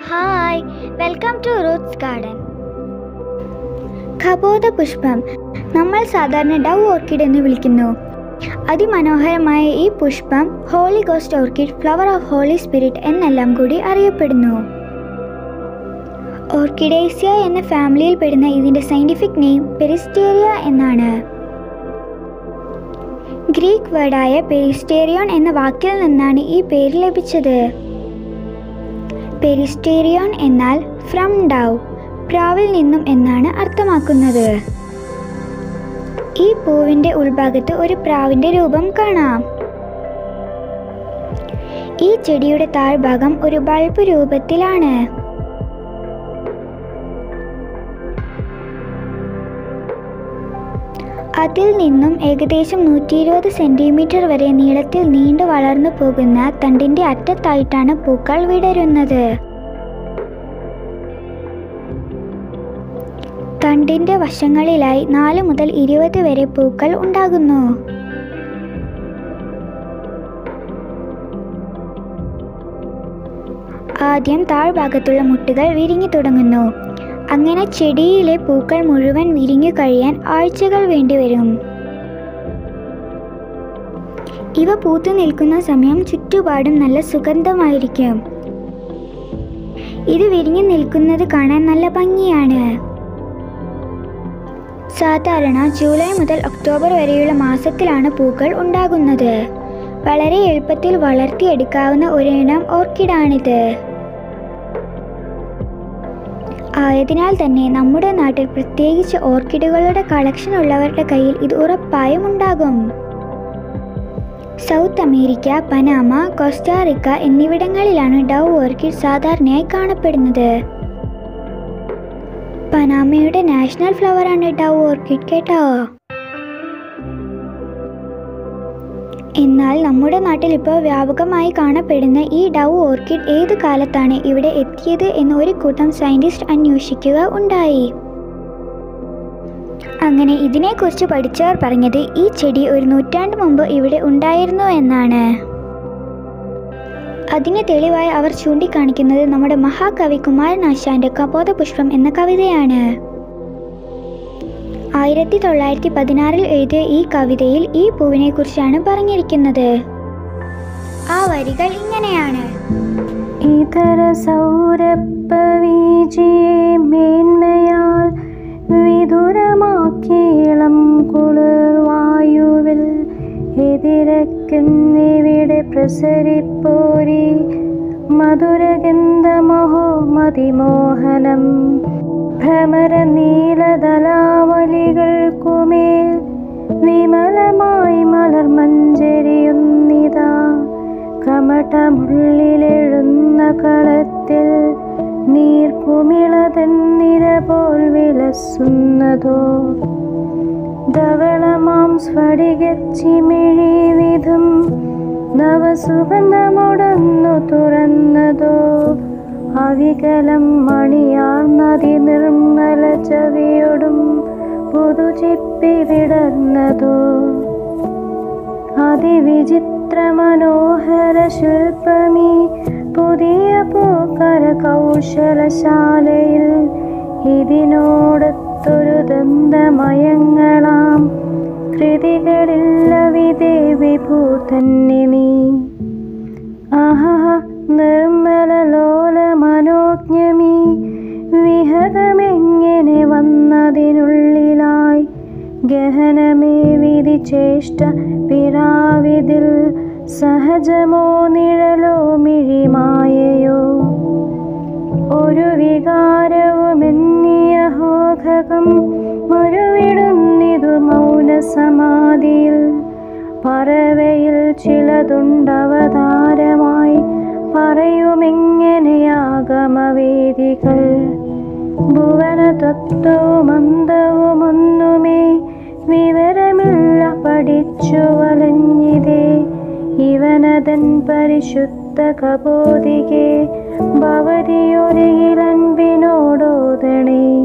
hi welcome to roots garden ഖബോധ പുഷ്പം നമ്മൾ സാധാരണ ഡവ് ഓർക്കിഡ് എന്ന് വിളിക്കുന്നു അതിമനോഹരമായ ഈ പുഷ്പം holy ghost orchid flower of holy spirit എന്നെല്ലാം കൂടി അറിയപ്പെടുന്നു ഓർക്കിഡേസിയ എന്ന ഫാമിലിയിൽ പെടുന്ന ഇതിൻ്റെ സയൻറ്റിഫിക് നെയിം പെരിസ്റ്റേറിയ എന്നാണ് ഗ്രീക്ക് വേർഡായ പെരിസ്റ്റേറിയോൺ എന്ന വാക്കിൽ നിന്നാണ് ഈ പേര് ലഭിച്ചത് പെരിസ്റ്റേറിയോൺ എന്നാൽ ഫ്രം ഡൗ പ്രാവിൽ നിന്നും എന്നാണ് അർത്ഥമാക്കുന്നത് ഈ പൂവിൻ്റെ ഉൾഭാഗത്ത് ഒരു പ്രാവിൻ്റെ രൂപം കാണാം ഈ ചെടിയുടെ താഴ്ഭാഗം ഒരു ബൾബ് രൂപത്തിലാണ് അതിൽ നിന്നും ഏകദേശം നൂറ്റി ഇരുപത് സെൻറ്റിമീറ്റർ വരെ നീളത്തിൽ നീണ്ടു വളർന്നു പോകുന്ന തണ്ടിൻ്റെ അറ്റത്തായിട്ടാണ് പൂക്കൾ വിടരുന്നത് തണ്ടിൻ്റെ വശങ്ങളിലായി നാല് മുതൽ ഇരുപത് വരെ പൂക്കൾ ഉണ്ടാകുന്നു ആദ്യം താഴ്ഭാഗത്തുള്ള മുട്ടുകൾ വിരിഞ്ഞു തുടങ്ങുന്നു അങ്ങനെ ചെടിയിലെ പൂക്കൾ മുഴുവൻ വിരിഞ്ഞു കഴിയാൻ ആഴ്ചകൾ വേണ്ടിവരും ഇവ പൂത്തു നിൽക്കുന്ന സമയം ചുറ്റുപാടും നല്ല സുഗന്ധമായിരിക്കും ഇത് വിരിഞ്ഞു നിൽക്കുന്നത് കാണാൻ നല്ല ഭംഗിയാണ് സാധാരണ ജൂലൈ മുതൽ ഒക്ടോബർ വരെയുള്ള മാസത്തിലാണ് പൂക്കൾ ഉണ്ടാകുന്നത് വളരെ എളുപ്പത്തിൽ വളർത്തിയെടുക്കാവുന്ന ഒരിനം ഓർക്കിഡാണിത് ആയതിനാൽ തന്നെ നമ്മുടെ നാട്ടിൽ പ്രത്യേകിച്ച് ഓർക്കിഡുകളുടെ കളക്ഷൻ ഉള്ളവരുടെ കയ്യിൽ ഇത് ഉറപ്പായും ഉണ്ടാകും സൗത്ത് അമേരിക്ക പനാമ കോസ്റ്റാറിക്ക എന്നിവിടങ്ങളിലാണ് ഡവ് ഓർക്കിഡ് സാധാരണയായി കാണപ്പെടുന്നത് പനാമയുടെ നാഷണൽ ഫ്ലവറാണ് ഡവ് ഓർക്കിഡ് കേട്ടോ എന്നാൽ നമ്മുടെ നാട്ടിൽ ഇപ്പോൾ വ്യാപകമായി കാണപ്പെടുന്ന ഈ ഡവ് ഓർക്കിഡ് ഏത് കാലത്താണ് ഇവിടെ എത്തിയത് എന്ന് ഒരു കൂട്ടം സയൻറ്റിസ്റ്റ് അന്വേഷിക്കുക ഉണ്ടായി അങ്ങനെ ഇതിനെക്കുറിച്ച് പഠിച്ചവർ പറഞ്ഞത് ഈ ചെടി ഒരു നൂറ്റാണ്ട് മുമ്പ് ഇവിടെ ഉണ്ടായിരുന്നു എന്നാണ് അതിന് തെളിവായി അവർ ചൂണ്ടിക്കാണിക്കുന്നത് നമ്മുടെ മഹാകവി കുമാരനാശാന്റെ കപോതപുഷ്പം എന്ന കവിതയാണ് ആയിരത്തി തൊള്ളായിരത്തി പതിനാറിൽ എഴുതിയ ഈ കവിതയിൽ ഈ പൂവിനെ കുറിച്ചാണ് പറഞ്ഞിരിക്കുന്നത് ആ വരികൾ ഇങ്ങനെയാണ് ഇതര സൗരപ്പവീജിയെ മേന്മയാൽ വിദുരമാക്കിയിളം കുളിർവായുവിൽ എതിരക്കുന്നിവിടെ പ്രസരിപ്പോരി മധുരഗന്ധമഹോ മതിമോഹനം ഭ്രമര നീലതലാവലികൾക്കുമേൽ വിമലമായി മലർമഞ്ചരിയുന്നിതാ കമട്ടമുള്ളിലെഴുന്ന കളത്തിൽ നീർക്കുമിളതൻ നിര പോൽ വിലസുന്നതോ ധവളമാം സ്ഫടികച്ചിമിഴി വിധം നവസുഗന്ധമുടന്നു തുറന്നതോ അവികലം മണിയാർന്നതി നിർമ്മല ചവിയൊടും പുതുചിപ്പി വിടർന്നതോ അതിവിചിത്ര മനോഹര ശില്പമീ പുതിയ പൂക്കര കൗശലശാലയിൽ ഇതിനോടൊത്തൊരു ദന്തമയങ്ങളാം കൃതികളില്ല വിദേവി ഭൂതന്നെ നീ ആഹ നിർമ്മല ലോല മനോജ്ഞമീ വിഹതമെങ്ങനെ വന്നതിനുള്ളിലായി ഗഹനമേ വിധി ചേഷ്ട പിറാവിതിൽ സഹജമോ നിഴലോ മിഴിമായയോ ഒരു വികാരവുമെന്നിയ ഹോഘകം മറുവിടുന്നിതു മൗനസമാധിയിൽ പറവയിൽ ചിലതുണ്ടവതാരമായി പറയുമെങ്ങനെയാഗമവേദികൾ ഭുവന തത്വമന്തവുമൊന്നുമേ വിവരമില്ല പഠിച്ചു വലഞ്ഞിതേ ഇവനതൻ പരിശുദ്ധ കബോധികെ ഭവതിയൊരിലൻപിനോടോദണേ